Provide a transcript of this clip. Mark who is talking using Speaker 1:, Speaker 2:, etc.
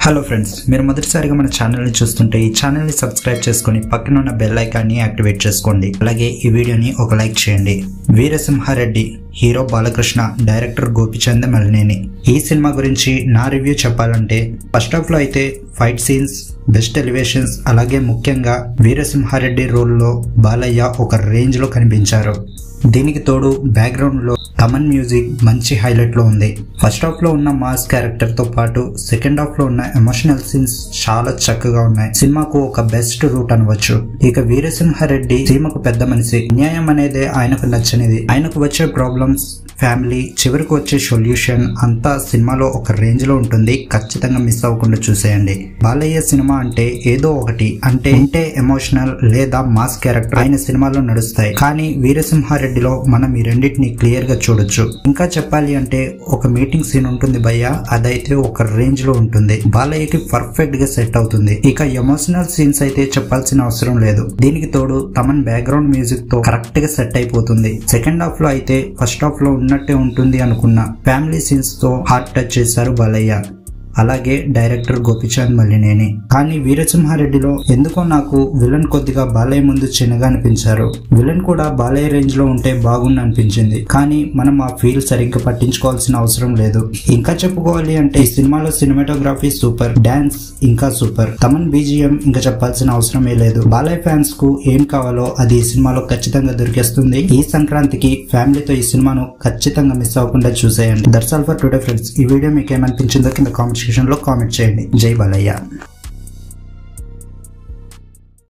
Speaker 1: hello friends మీరు మొదటిసారిగా మన ఛానల్ని చూస్తుంటే ఈ ఛానల్ని సబ్స్క్రైబ్ చేసుకొని పక్కన ఉన్న బెల్ ఐకాన్ని యాక్టివేట్ చేసుకోండి అలాగే ఈ వీడియోని ఒక లైక్ చేయండి వీరసింహారెడ్డి హీరో బాలకృష్ణ డైరెక్టర్ గోపిచంద్ మలినేని ఈ సినిమా గురించి నా రివ్యూ చెప్పాలంటే ఫస్ట్ హాఫ్ లో అయితే ఫైట్ సీన్స్ బెస్ట్ ఎలివేషన్స్ అలాగే ముఖ్యంగా వీరసింహారెడ్డి రోల్లో బాలయ్య ఒక రేంజ్ లో కనిపించారు దీనికి తోడు బ్యాక్గ్రౌండ్ లో తమన్ మ్యూజిక్ మంచి హైలైట్ లో ఉంది ఫస్ట్ హాఫ్ లో ఉన్న మాస్ క్యారెక్టర్ తో పాటు సెకండ్ హాఫ్ లో ఉన్న ఎమోషనల్ సీన్స్ చాలా చక్కగా ఉన్నాయి సినిమాకు ఒక బెస్ట్ రూట్ అనవచ్చు ఇక వీరసింహారెడ్డి సీమకు పెద్ద మనిషి న్యాయం అనేది ఆయనకు నచ్చనిది ఆయనకు వచ్చే ప్రాబ్లమ్స్ ఫ్యామిలీ చివరికి వచ్చే సొల్యూషన్ అంతా సినిమాలో ఒక రేంజ్ లో ఉంటుంది ఖచ్చితంగా మిస్ అవ్వకుండా చూసేయండి బాలయ్య సినిమా అంటే ఏదో ఒకటి అంటే ఉంటే ఎమోషనల్ లేదా మాస్ క్యారెక్టర్ ఆయన సినిమాలో నడుస్తాయి కానీ వీరసింహారెడ్డిలో మనం ఈ రెండింటిని క్లియర్ గా చూడొచ్చు ఇంకా చెప్పాలి అంటే ఒక మీటింగ్ సీన్ ఉంటుంది భయ్య అదైతే ఒక రేంజ్ లో ఉంటుంది బాలయ్యకి పర్ఫెక్ట్ గా సెట్ అవుతుంది ఇక ఎమోషనల్ సీన్స్ అయితే చెప్పాల్సిన అవసరం లేదు దీనికి తోడు తమన్ బ్యాక్గ్రౌండ్ మ్యూజిక్ తో కరెక్ట్ గా సెట్ అయిపోతుంది సెకండ్ హాఫ్ లో అయితే ఫస్ట్ హాఫ్ లో ఉన్నట్టే ఉంటుంది అనుకున్న ఫ్యామిలీ సీన్స్ తో హార్ట్ టచ్ చేశారు బాలయ్య అలాగే డైరెక్టర్ గోపిచంద్ మల్లినేని కానీ వీరసింహారెడ్డిలో ఎందుకో నాకు విలన్ కొద్దిగా బాలయ్య ముందు చిన్నగా అనిపించారు విలన్ కూడా బాలయ్య రేంజ్ లో ఉంటే బాగుంది అనిపించింది కానీ మనం ఆ ఫీల్ సరిగ్గా పట్టించుకోవాల్సిన అవసరం లేదు ఇంకా చెప్పుకోవాలి అంటే ఈ సినిమాలో సినిమాటోగ్రఫీ సూపర్ డాన్స్ ఇంకా సూపర్ తమన్ బీజిఎం ఇంకా చెప్పాల్సిన అవసరమే లేదు బాలయ్య ఫ్యాన్స్ కు ఏం కావాలో అది ఈ సినిమాలో ఖచ్చితంగా దొరికేస్తుంది ఈ సంక్రాంతికి ఫ్యామిలీతో ఈ సినిమాను ఖచ్చితంగా మిస్ అవ్వకుండా చూసేయండి that's all for today friends ఈ వీడియో మీకు ఏమనిపించిందో కింద కామెంట్ సెక్షన్ లో కామెంట్ చేయండి జై బాలయ్య